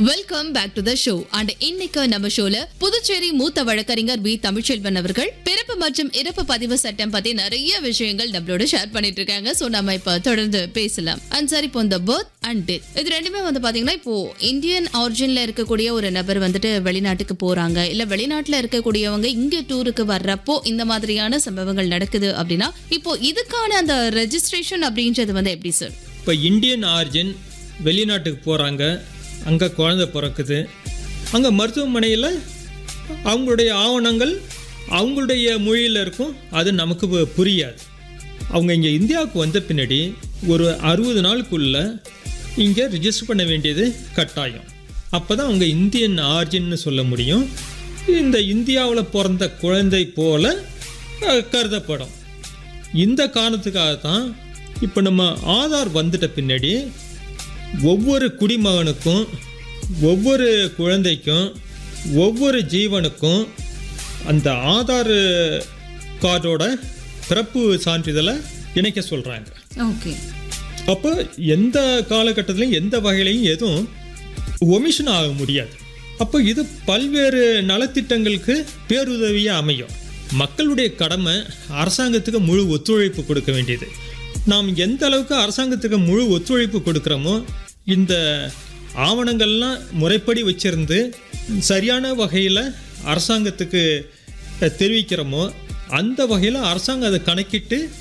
welcome back to the show and இன்னைக்கு நம்ம ஷோல புதுச்சேரி மூத்த வழக்கறிஞர் பி தமிழ்ச்செல்வன் அவர்கள் பிறப்பு மற்றும் இறப்பு பதிவு சட்டம் பத்தி நிறைய விஷயங்கள் நம்மளோட ஷேர் பண்ணிட்டு இருக்காங்க சோ நம்ம இப்ப தொடர்ந்து பேசலாம் அண்ட் சார் இப்போ இந்த பர்த் அண்ட் டெத் இது ரெண்டுமே வந்து பாத்தீங்கன்னா இப்போ இந்தியன் ஆரிஜின்ல இருக்கக்கூடிய ஒரு நபர் வந்துட்டு வெளிநாட்டுக்கு போறாங்க இல்ல வெளிநாட்டுல இருக்கக்கூடியவங்க இங்க டூருக்கு வர்றப்போ இந்த மாதிரியான சம்பவங்கள் நடக்குது அப்படின்னா இப்போ இதுக்கான அந்த ரெஜிஸ்ட்ரேஷன் அப்படின்றது வந்து எப்படி சார் இப்போ இந்தியன் ஆர்ஜின் வெளிநாட்டுக்கு போகிறாங்க அங்கே குழந்தை பிறக்குது அங்கே மருத்துவமனையில் அவங்களுடைய ஆவணங்கள் அவங்களுடைய மொழியில் இருக்கும் அது நமக்கு பு- புரியாது அவங்க இங்கே இந்தியாவுக்கு வந்த பின்னாடி ஒரு அறுபது நாளுக்குள்ள இங்கே ரிஜிஸ்டர் பண்ண வேண்டியது கட்டாயம் அப்போ தான் அவங்க இந்தியன் ஆர்ஜின்னு சொல்ல முடியும் இந்த இந்தியாவில் பிறந்த குழந்தை போல அஹ், கருதப்படும் இந்த காரணத்துக்காக தான் இப்போ நம்ம ஆதார் வந்துட்ட பின்னாடி ஒவ்வொரு குடிமகனுக்கும் ஒவ்வொரு குழந்தைக்கும் ஒவ்வொரு ஜீவனுக்கும் அந்த ஆதார் கார்டோட பிறப்பு சான்றிதழை இணைக்க சொல்கிறாங்க ஓகே அப்போ எந்த காலகட்டத்திலையும் எந்த வகையிலையும் எதுவும் ஒமிஷன் ஆக முடியாது அப்போ இது பல்வேறு நலத்திட்டங்களுக்கு பேருதவியாக அமையும் மக்களுடைய கடமை அரசாங்கத்துக்கு முழு ஒத்துழைப்பு கொடுக்க வேண்டியது நாம் எந்த அளவுக்கு அரசாங்கத்துக்கு முழு ஒத்துழைப்பு கொடுக்குறோமோ இந்த ஆவணங்கள்லாம் முறைப்படி வச்சிருந்து சரியான வகையில் அரசாங்கத்துக்கு தெரிவிக்கிறோமோ அந்த வகையில் அரசாங்கம் அதை கணக்கிட்டு